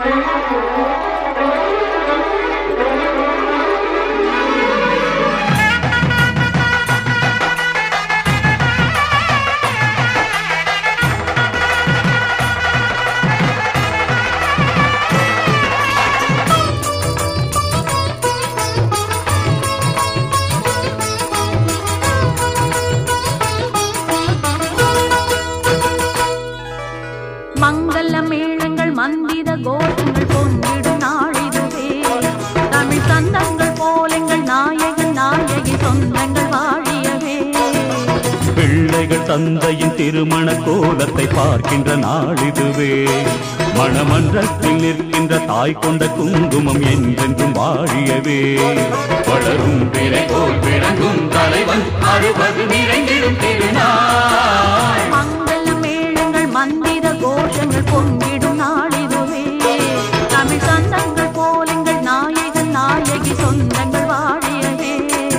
மங்கள மேளங்கள் மந்திர கோஷங்கள் பொங்கிடும் நாளிதுவே தமிழ் சந்தங்கள் போலங்கள் நாயகன் நாயகி சொந்தங்கள் வாழியவே பிள்ளைகள் தந்தையின் திருமண கோலத்தை பார்க்கின்ற நாளிதுவே மணமன்றத்தில் நிற்கின்ற தாய் கொண்ட குங்குமம் என்றென்றும் வாழியவே வளரும் பிறை போல் விளங்கும் தலைவன் அறுபது நிறைந்திடும் திருநாள் மங்கள மேளங்கள் மந்திர கோஷங்கள் பொங்கிடும் நாளிதுவே தமிழ் சந்தங்கள் போலங்கள் நாயகன் நாயகி சொந்தங்கள் வாழியவே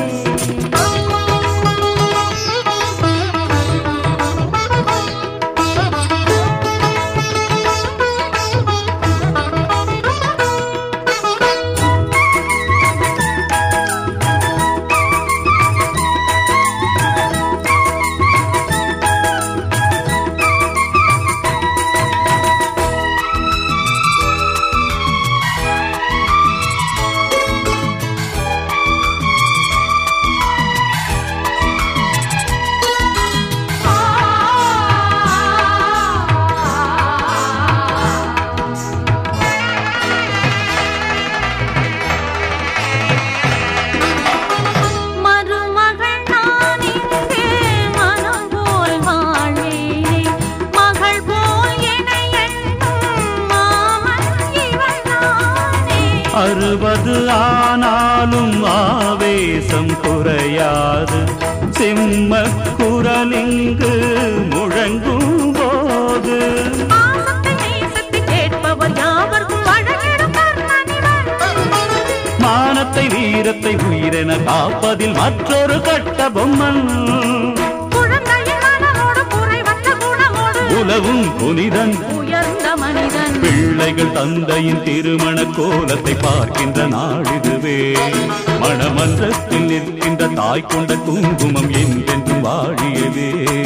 மருமகள் நான் இங்கே மனம் போல் வாழ்வேனே மகள் போல் என்னை எண்ணும் மாமன் இவள் நானே அறுபது ஆனாலும் ஆவேசம் குறையாது சிம்ம குரலிங்கு முழங்கும் போது பாசத்தை நேசத்தை கேட்பவர் யாவர்க்கும் வழங்கிடும் கர்ணனிவன் மானத்தை வீரத்தை உயிரென காப்பதில் மற்றொரு கட்ட பொம்மன் குழந்தையின் மனமோடு குறைவற்ற குணமோடு உலவும் புனிதன் உயர்ந்த மனிதன் பிள்ளைகள் தந்தையின் திருமண கோலத்தை பார்க்கின்ற நாளிதுவே மணமன்றத்தில் நிற்கின்ற தாய் கொண்ட குங்குமம் என்றென்றும் வாழியவே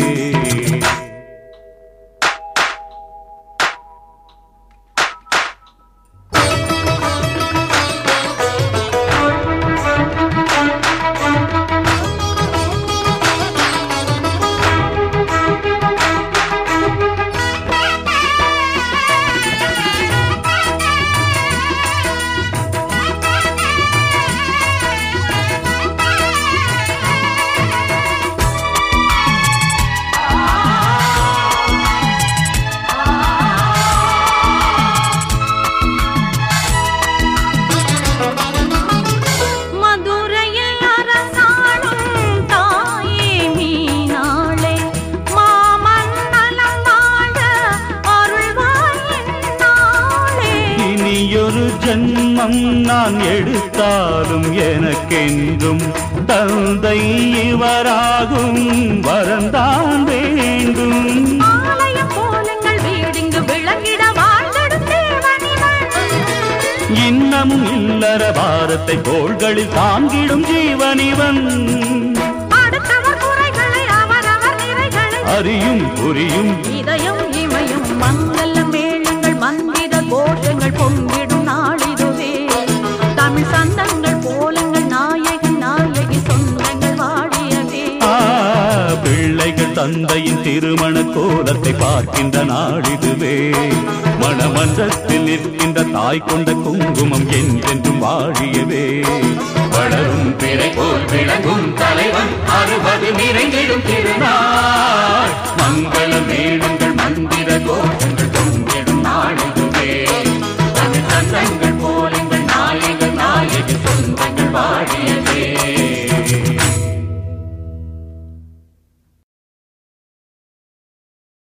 மதுரையில் அரசாளும் தாயே மீனாளே மாமன் நலம் வாழ அருள்வாய் என்னாளே இனியொரு ஜன்மம் நான் எடுத்தாலும் எனக்கென்றும் தந்தை இவராகும் வரந்தான் வேண்டும் ஆலயம் போலங்கள் வீடிங்கு விளங்கிட வாழ்ந்திடும் தேவனிவன் இன்னமும் இல்லற பாரத்தை தோள்களில் தாங்கிடும் ஜீவனிவன் அடுத்தவர் குறைகளை அவரவர் நிறைகளை அறியும் புரியும் இதயம் இமயம் மங்கள மேளங்கள் மந்திர கோஷங்கள் பொங்கிடும் நாளிதுவே தமிழ் சந்தங்கள் போலங்கள் நாயகன் நாயகி சொந்தங்கள் வாழியவே ஆ, பிள்ளைகள் தந்தையின் திருமண கோலத்தை பார்க்கின்ற நாளிதுவே மணமன்றத்தில் நிற்கின்ற தாய் கொண்ட குங்குமம் என்றென்றும் வாழியவே வளரும் பிறை போல் விளங்கும் தலைவன் அறுபது நிறைந்திடும் திருநாள் மங்கள மேளங்கள் மந்திர கோஷங்கள்